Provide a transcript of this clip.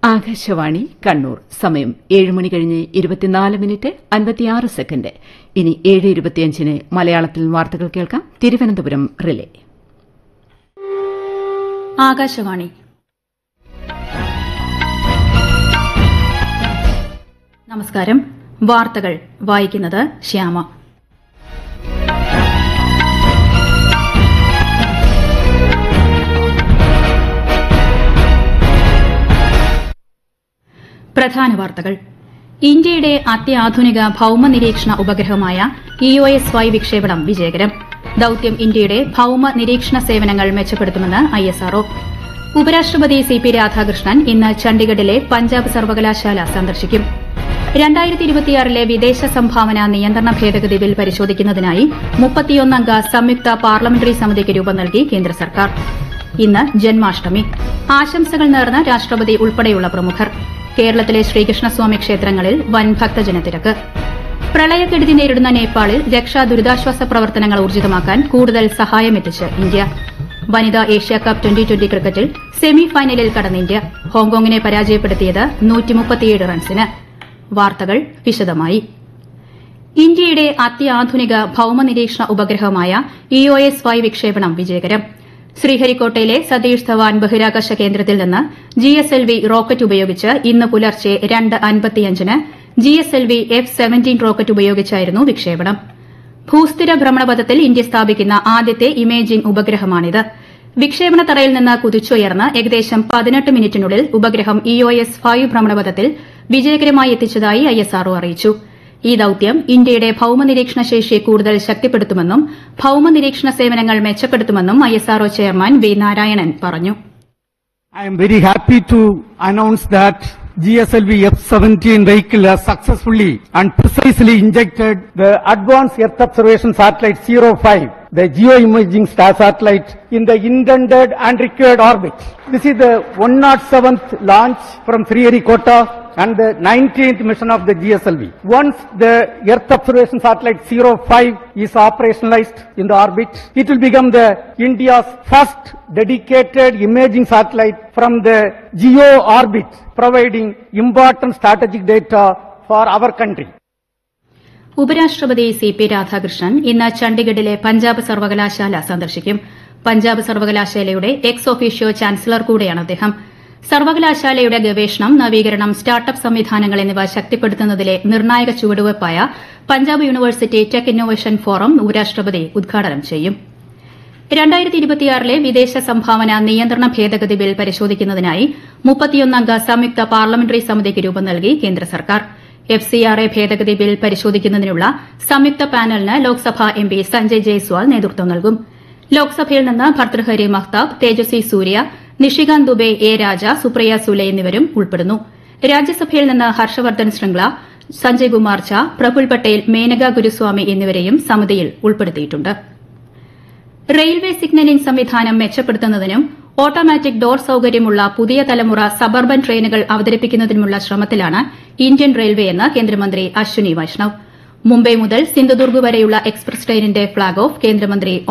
ആകാശവാണി കണ്ണൂർ സമയം ഏഴ് മണി കഴിഞ്ഞ് ഇരുപത്തിനാല് മിനിറ്റ് അൻപത്തിയാറ് സെക്കൻഡ് ഇനി ഏഴ് ഇരുപത്തിയഞ്ചിന് മലയാളത്തിൽ വാർത്തകൾ കേൾക്കാം തിരുവനന്തപുരം റിലേ ആകാശവാണി നമസ്കാരം വാർത്തകൾ വായിക്കുന്നത് ശ്യാമ പ്രധാന വാർത്തകൾ ഇന്ത്യയുടെ അത്യാധുനിക ഭൌമ നിരീക്ഷണ ഉപഗ്രഹമായ ഇ ഒ എസ് വൈ വിക്ഷേപണം വിജയകരം ദൌത്യം ഇന്ത്യയുടെ ഭൌമ നിരീക്ഷണ സേവനങ്ങൾ മെച്ചപ്പെടുത്തുമെന്ന് ഐ എസ് ആർഒ ഉപരാഷ്ട്രപതി സി പി രാധാകൃഷ്ണൻ ഇന്ന് ചണ്ഡിഗഡിലെ പഞ്ചാബ് സർവകലാശാല സന്ദർശിക്കും രണ്ടായിരത്തി ഇരുപത്തിയാറിലെ വിദേശ സംഭാവന നിയന്ത്രണ ഭേദഗതി ബിൽ പരിശോധിക്കുന്നതിനായി മുപ്പത്തിയൊന്നംഗ സംയുക്ത പാർലമെന്ററി സമിതിക്ക് രൂപം നൽകി കേന്ദ്ര സർക്കാർ ഇന്ന് ജന്മാഷ്ടമി ആശംസകൾ നേർന്ന രാഷ്ട്രപതി ഉൾപ്പെടെയുള്ള പ്രമുഖർ കേരളത്തിലെ ശ്രീകൃഷ്ണസ്വാമി ക്ഷേത്രങ്ങളിൽ വൻ ഭക്തജനത്തിരക്ക് പ്രളയക്കെടുതി നേരിടുന്ന നേപ്പാളിൽ രക്ഷാ ദുരിതാശ്വാസ പ്രവർത്തനങ്ങൾ ഊർജിതമാക്കാൻ കൂടുതൽ സഹായമെത്തിച്ച് ഇന്ത്യ വനിതാ ഏഷ്യ കപ്പ് ട്വന്റി ട്വന്റി ക്രിക്കറ്റിൽ സെമി ഫൈനലിൽ കടന്ന ഇന്ത്യ ഹോങ്കോങ്ങിനെ പരാജയപ്പെടുത്തിയത് റൺസിന് വാർത്തകൾ വിശദമായി ഇന്ത്യയുടെ അത്യാധുനിക ഭൌമ നിരീക്ഷണ ഉപഗ്രഹമായ ഇ ഒ എസ് വൈ വിക്ഷേപണം വിജയകരം ശ്രീഹരിക്കോട്ടയിലെ സതീഷ് ധവാൻ ബഹിരാകാശ കേന്ദ്രത്തിൽ നിന്ന് G S L V rocket ഉപയോഗിച്ച് ഇന്ന് പുലർച്ചെ രണ്ട് അൻപത്തിയഞ്ചിന് G S L V F seventeen rocket ഉപയോഗിച്ചായിരുന്നു വിക്ഷേപണം ഭൂസ്ഥിര ഭ്രമണപഥത്തിൽ ഇന്ത്യ സ്ഥാപിക്കുന്ന ആദ്യത്തെ ഇമേജിംഗ് ഉപഗ്രഹമാണിത് വിക്ഷേപണ തറയിൽ നിന്ന് കുതിച്ചുയർന്ന് ഏകദേശം പതിനെട്ട് മിനിറ്റിനുള്ളിൽ ഉപഗ്രഹം ഇ ഒ എസ് ഫൈവ് ഭ്രമണപഥത്തിൽ വിജയകരമായി എത്തിച്ചതായി ഐ എസ് ആർഒ അറിയിച്ചു ഈ ദൌത്യം ഇന്ത്യയുടെ ഭൌമ നിരീക്ഷണ ശേഷി കൂടുതൽ ശക്തിപ്പെടുത്തുമെന്നും ഭൌമ നിരീക്ഷണ സേവനങ്ങൾ മെച്ചപ്പെടുത്തുമെന്നും I S RO chairman V Narayanan പറഞ്ഞു I am very happy to announce that GSLV F-17 vehicle has successfully and precisely injected the Advanced Earth Observation Satellite 05, the geoimaging star satellite, in the intended and required orbit. This is the 107th launch from Sriharikota and the 19th mission of the GSLV. Once the Earth Observation Satellite 05 is operationalized in the orbit, it will become the India's first dedicated imaging satellite from the geo orbit, providing important strategic data for our country. ഉപരാഷ്ട്രപതി C P Radhakrishnan ഇന്ന് ചണ്ഡിഗഡിലെ പഞ്ചാബ് സർവകലാശാല സന്ദർശിക്കും പഞ്ചാബ് സർവകലാശാലയുടെ ex officio chancellor കൂടെയാണ് അദ്ദേഹം സർവകലാശാലയുടെ ഗവേഷണം നവീകരണം സ്റ്റാർട്ടപ്പ് സംവിധാനങ്ങൾ എന്നിവ ശക്തിപ്പെടുത്തുന്നതിലെ നിർണായക ചുവടുവയ്പായ Punjab university tech innovation forum ഉപരാഷ്ട്രപതി ഉദ്ഘാടനം ചെയ്യും രണ്ടായിരത്തി ഇരുപത്തിയാറിലെ വിദേശ സംഭാവന നിയന്ത്രണ ഭേദഗതി ബിൽ പരിശോധിക്കുന്നതിനായി മുപ്പത്തിയൊന്നംഗ സംയുക്ത പാർലമെന്ററി സമിതിക്ക് രൂപം നൽകി കേന്ദ്ര സർക്കാർ എഫ് സി ആർ എ ഭേദഗതി ബിൽ പരിശോധിക്കുന്നതിനുള്ള സംയുക്ത പാനലിന് ലോക്സഭാ എം പി സഞ്ജയ് ജയ്സ്വാൾ നേതൃത്വം നൽകും ലോക്സഭയിൽ നിന്ന് ഭർത്തൃഹരി മഹ്താബ് തേജസ്വി സൂര്യ നിഷികാന്ത് ദുബെ എ രാജ സുപ്രിയ സുലെ എന്നിവരും ഉൾപ്പെടുന്നു രാജ്യസഭയിൽ നിന്ന് ഹർഷവർദ്ധൻ ശൃംഗ്ല സഞ്ജയ് കുമാർ ഝാ പ്രഫുൽ പട്ടേൽ മേനക ഗുരുസ്വാമി എന്നിവരെയും സമിതിയിൽ ഉൾപ്പെടുത്തിയിട്ടുണ്ട് റെയിൽവേ സിഗ്നലിംഗ് സംവിധാനം മെച്ചപ്പെടുത്തുന്നതിനും ഓട്ടോമാറ്റിക് ഡോർ സൌകര്യമുള്ള പുതിയ തലമുറ സബർബൻ ട്രെയിനുകൾ അവതരിപ്പിക്കുന്നതിനുമുള്ള ശ്രമത്തിലാണ് ഇന്ത്യൻ റെയിൽവേ എന്ന് കേന്ദ്രമന്ത്രി അശ്വനി വൈഷ്ണവ് മുംബൈ മുതൽ സിന്ധുദുർഗ് വരെയുള്ള എക്സ്പ്രസ് ട്രെയിനിന്റെ ഫ്ളാഗ് ഓഫ് കേന്ദ്രമന്ത്രി